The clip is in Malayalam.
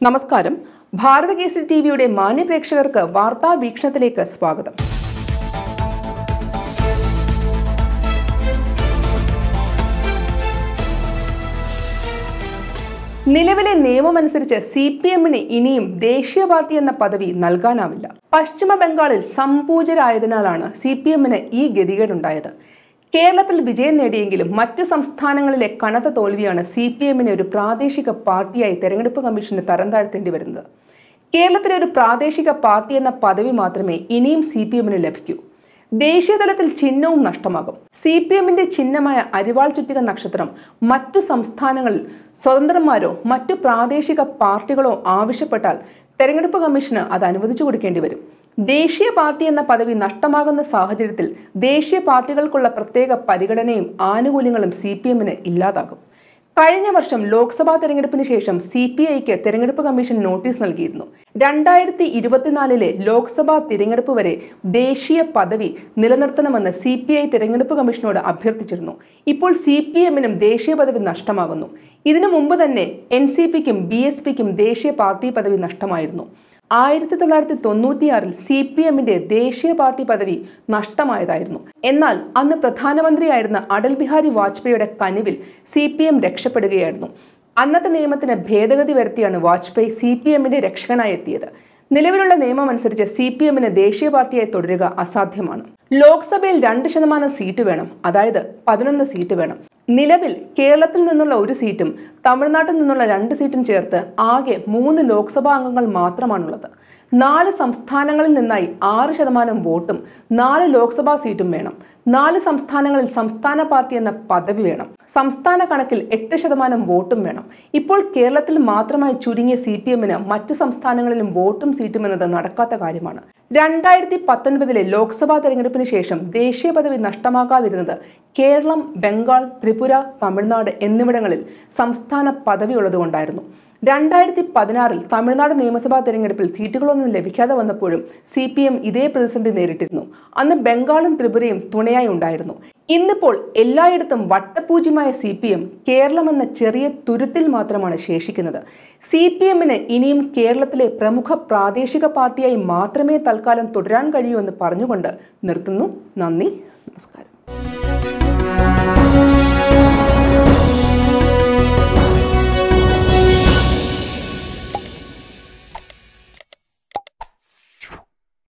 നമസ്കാരം ഭാരത കേസരി ടി വിയുടെ മാന്യപ്രേക്ഷകർക്ക് വാർത്താ വീക്ഷണത്തിലേക്ക് സ്വാഗതം നിലവിലെ നിയമമനുസരിച്ച് സി പി എമ്മിന് ഇനിയും ദേശീയ പാർട്ടി എന്ന പദവി നൽകാനാവില്ല പശ്ചിമ ബംഗാളിൽ സംപൂജരായതിനാലാണ് സി പി എമ്മിന് ഈ ഗതികേടുണ്ടായത് കേരളത്തിൽ വിജയം നേടിയെങ്കിലും മറ്റ് സംസ്ഥാനങ്ങളിലെ കനത്ത തോൽവിയാണ് സി പി എമ്മിനെ ഒരു പ്രാദേശിക പാർട്ടിയായി തെരഞ്ഞെടുപ്പ് കമ്മീഷന് തരം താഴ്ത്തേണ്ടി വരുന്നത് കേരളത്തിലെ ഒരു പ്രാദേശിക പാർട്ടി എന്ന പദവി മാത്രമേ ഇനിയും സി പി എമ്മിന് ലഭിക്കൂ ദേശീയതലത്തിൽ ചിഹ്നവും നഷ്ടമാകും സി പി എമ്മിന്റെ ചിഹ്നമായ അരിവാൾ ചുറ്റിക നക്ഷത്രം മറ്റു സംസ്ഥാനങ്ങളിൽ സ്വതന്ത്രന്മാരോ മറ്റു പ്രാദേശിക പാർട്ടികളോ ആവശ്യപ്പെട്ടാൽ തെരഞ്ഞെടുപ്പ് കമ്മീഷന് അത് അനുവദിച്ചു കൊടുക്കേണ്ടി വരും ദേശീയ പാർട്ടി എന്ന പദവി നഷ്ടമാകുന്ന സാഹചര്യത്തിൽ ദേശീയ പാർട്ടികൾക്കുള്ള പ്രത്യേക പരിഗണനയും ആനുകൂല്യങ്ങളും സി പി എമ്മിന് ഇല്ലാതാകും കഴിഞ്ഞ വർഷം ലോക്സഭാ തെരഞ്ഞെടുപ്പിന് ശേഷം സി പി ഐക്ക് തെരഞ്ഞെടുപ്പ് കമ്മീഷൻ നോട്ടീസ് നൽകിയിരുന്നു രണ്ടായിരത്തി ഇരുപത്തിനാലിലെ ലോക്സഭാ തിരഞ്ഞെടുപ്പ് വരെ ദേശീയ പദവി നിലനിർത്തണമെന്ന് സി പി ഐ തെരഞ്ഞെടുപ്പ് കമ്മീഷനോട് അഭ്യർത്ഥിച്ചിരുന്നു ഇപ്പോൾ സി പി എമ്മിനും ദേശീയ പദവി നഷ്ടമാകുന്നു ഇതിനു മുമ്പ് തന്നെ എൻ സി പിക്കും ബി എസ് പിക്കും ദേശീയ പാർട്ടി പദവി നഷ്ടമായിരുന്നു ആയിരത്തി തൊള്ളായിരത്തി തൊണ്ണൂറ്റിയാറിൽ സി പി എമ്മിന്റെ ദേശീയ പാർട്ടി പദവി നഷ്ടമായതായിരുന്നു എന്നാൽ അന്ന് പ്രധാനമന്ത്രിയായിരുന്ന അടൽ ബിഹാരി വാജ്പേയിയുടെ കനിവിൽ സി പി എം രക്ഷപ്പെടുകയായിരുന്നു അന്നത്തെ നിയമത്തിന് ഭേദഗതി വരുത്തിയാണ് വാജ്പേയി സി പി എമ്മിന്റെ രക്ഷകനായി എത്തിയത് നിലവിലുള്ള നിയമം അനുസരിച്ച് സി പി എമ്മിന് ദേശീയ പാർട്ടിയായി തുടരുക അസാധ്യമാണ് ലോക്സഭയിൽ രണ്ട് ശതമാനം സീറ്റ് വേണം അതായത് പതിനൊന്ന് സീറ്റ് വേണം നിലവിൽ കേരളത്തിൽ നിന്നുള്ള ഒരു സീറ്റും തമിഴ്നാട്ടിൽ നിന്നുള്ള രണ്ട് സീറ്റും ചേർത്ത് ആകെ മൂന്ന് ലോക്സഭാ അംഗങ്ങൾ മാത്രമാണുള്ളത് നാല് സംസ്ഥാനങ്ങളിൽ നിന്നായി ആറ് ശതമാനം വോട്ടും നാല് ലോക്സഭാ സീറ്റും വേണം നാല് സംസ്ഥാനങ്ങളിൽ സംസ്ഥാന പാർട്ടി എന്ന പദവി വേണം സംസ്ഥാന കണക്കിൽ എട്ട് ശതമാനം വോട്ടും വേണം ഇപ്പോൾ കേരളത്തിൽ മാത്രമായി ചുരുങ്ങിയ സി പി എമ്മിന് മറ്റ് സംസ്ഥാനങ്ങളിലും വോട്ടും സീറ്റും എന്നത് നടക്കാത്ത കാര്യമാണ് രണ്ടായിരത്തി പത്തൊൻപതിലെ ലോക്സഭാ തെരഞ്ഞെടുപ്പിന് ശേഷം ദേശീയ പദവി നഷ്ടമാകാതിരുന്നത് കേരളം ബംഗാൾ ത്രിപുര തമിഴ്നാട് എന്നിവിടങ്ങളിൽ സംസ്ഥാന പദവി ഉള്ളതുകൊണ്ടായിരുന്നു രണ്ടായിരത്തി പതിനാറിൽ തമിഴ്നാട് നിയമസഭാ തെരഞ്ഞെടുപ്പിൽ സീറ്റുകളൊന്നും ലഭിക്കാതെ വന്നപ്പോഴും സി പി എം ഇതേ പ്രതിസന്ധി നേരിട്ടിരുന്നു അന്ന് ബംഗാളും ത്രിപുരയും തുണയായി ഉണ്ടായിരുന്നു ഇന്നിപ്പോൾ എല്ലായിടത്തും വട്ടപൂജ്യമായ സി പി എം കേരളം എന്ന ചെറിയ തുരുത്തിൽ മാത്രമാണ് ശേഷിക്കുന്നത് സി പി എമ്മിന് ഇനിയും കേരളത്തിലെ പ്രമുഖ പ്രാദേശിക പാർട്ടിയായി മാത്രമേ തൽക്കാലം തുടരാൻ കഴിയൂ എന്ന് പറഞ്ഞുകൊണ്ട് നിർത്തുന്നു നന്ദി നമസ്കാരം